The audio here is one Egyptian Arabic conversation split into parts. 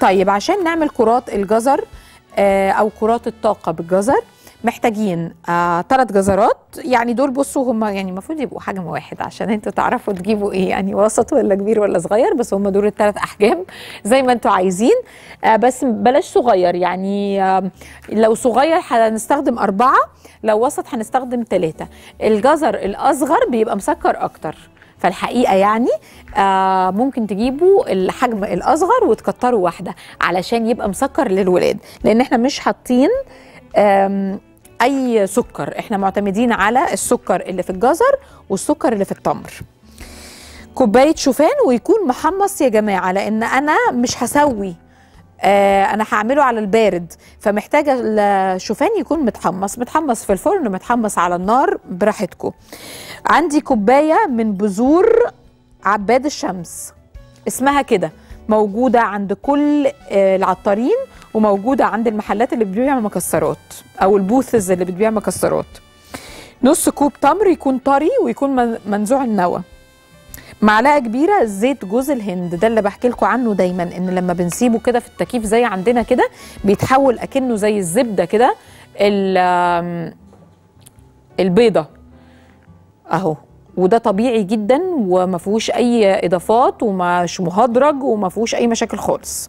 طيب عشان نعمل كرات الجزر آه، او كرات الطاقه بالجزر محتاجين آه، ثلاث جزرات يعني دول بصوا هم يعني المفروض يبقوا حجم واحد عشان انتوا تعرفوا تجيبوا ايه يعني وسط ولا كبير ولا صغير بس هم دول الثلاث احجام زي ما انتوا عايزين آه، بس بلاش صغير يعني آه، لو صغير هنستخدم أربعة لو وسط هنستخدم ثلاثة الجزر الأصغر بيبقى مسكر أكتر فالحقيقه يعني آه ممكن تجيبوا الحجم الاصغر وتكتروا واحده علشان يبقى مسكر للولاد لان احنا مش حاطين آم، اي سكر احنا معتمدين على السكر اللي في الجزر والسكر اللي في التمر كوبايه شوفان ويكون محمص يا جماعه لان انا مش هسوي آه انا هعمله على البارد فمحتاجه الشوفان يكون متحمص متحمص في الفرن متحمص على النار براحتكم عندي كوبايه من بذور عباد الشمس اسمها كده موجوده عند كل آه، العطارين وموجوده عند المحلات اللي بتبيع مكسرات او البوثز اللي بتبيع مكسرات نص كوب تمر يكون طري ويكون من- منزوع النوى معلقه كبيره زيت جوز الهند ده اللي بحكي لكم عنه دايما ان لما بنسيبه كده في التكييف زي عندنا كده بيتحول اكنه زي الزبده كده ال- آم، البيضه اهو وده طبيعي جدا وما فيهوش اي اضافات ومش مهدرج وما فيهوش اي مشاكل خالص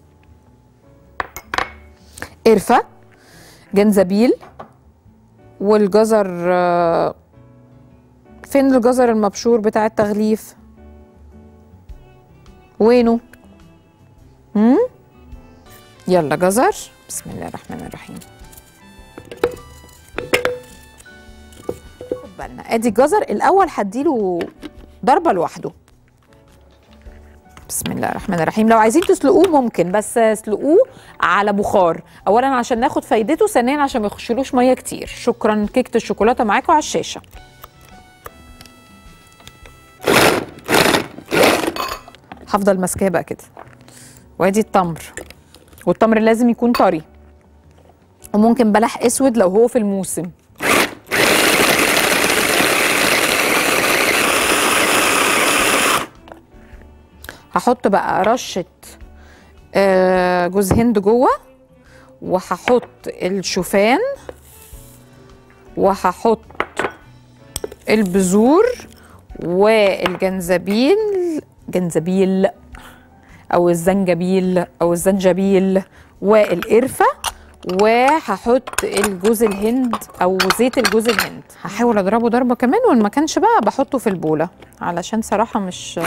قرفه جنزبيل والجزر آه، فين الجزر المبشور بتاع التغليف وينه هم؟ يلا جزر بسم الله الرحمن الرحيم خد بالنا ادي الجزر الاول هديله ضربه لوحده بسم الله الرحمن الرحيم لو عايزين تسلقوه ممكن بس اسلقوه على بخار اولا عشان ناخد فايدته ثانيا عشان ما يخشلوش ميه كتير شكرا كيكه الشوكولاته معاكم على الشاشه هفضل ماسكاه بقى كده وادي التمر والتمر لازم يكون طري وممكن بلح اسود لو هو في الموسم هحط بقى رشة آه، جوز هند جوه وهحط الشوفان وهحط البذور والجنزبيل جنزبيل او الزنجبيل او الزنجبيل والقرفه وهحط الجوز الهند او زيت الجوز الهند هحاول اضربه ضربه كمان وان ما كانش بقى بحطه في البوله علشان صراحه مش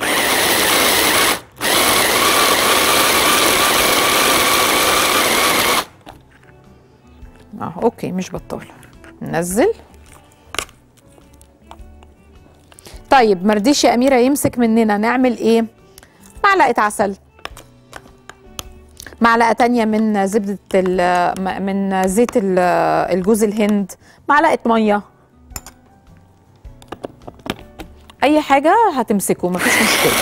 اه اوكي مش بطال ننزل طيب مرضيش يا اميره يمسك مننا نعمل ايه معلقه عسل معلقه تانية من زبده ال- م- من زيت ال- الجوز الهند معلقه ميه اي حاجه هتمسكه مفيش مشكله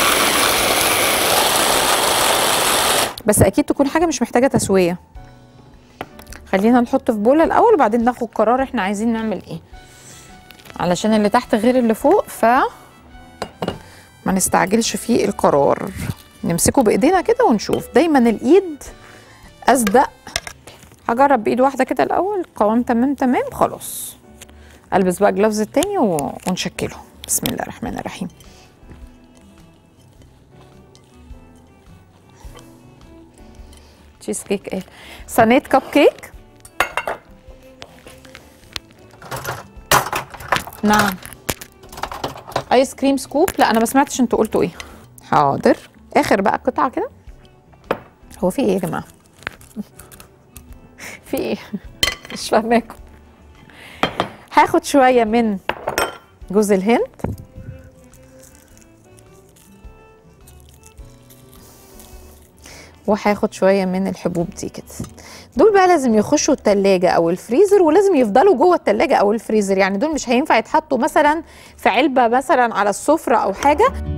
بس اكيد تكون حاجه مش محتاجه تسويه خلينا نحط في بوله الاول وبعدين ناخد قرار احنا عايزين نعمل ايه علشان اللي تحت غير اللي فوق ف ما نستعجلش في القرار نمسكه بايدينا كده ونشوف دايما الايد اصدق هجرب بايد واحده كده الاول قوام تمام تمام خلاص البس بقى جلافز التاني و- ونشكله بسم الله الرحمن الرحيم تشيز كيك ايه صينيه كب كيك نعم ايس كريم سكوب لا انا ما سمعتش انتوا قلتوا ايه حاضر اخر بقى قطعه كده هو في ايه يا جماعه في ايه مش فاهماكم هاخد شويه من جوز الهند وهاخد شويه من الحبوب دي كده دول بقى لازم يخشوا التلاجة او الفريزر ولازم يفضلوا جوه التلاجة او الفريزر يعني دول مش هينفع يتحطوا مثلا في علبه مثلا على السفره او حاجه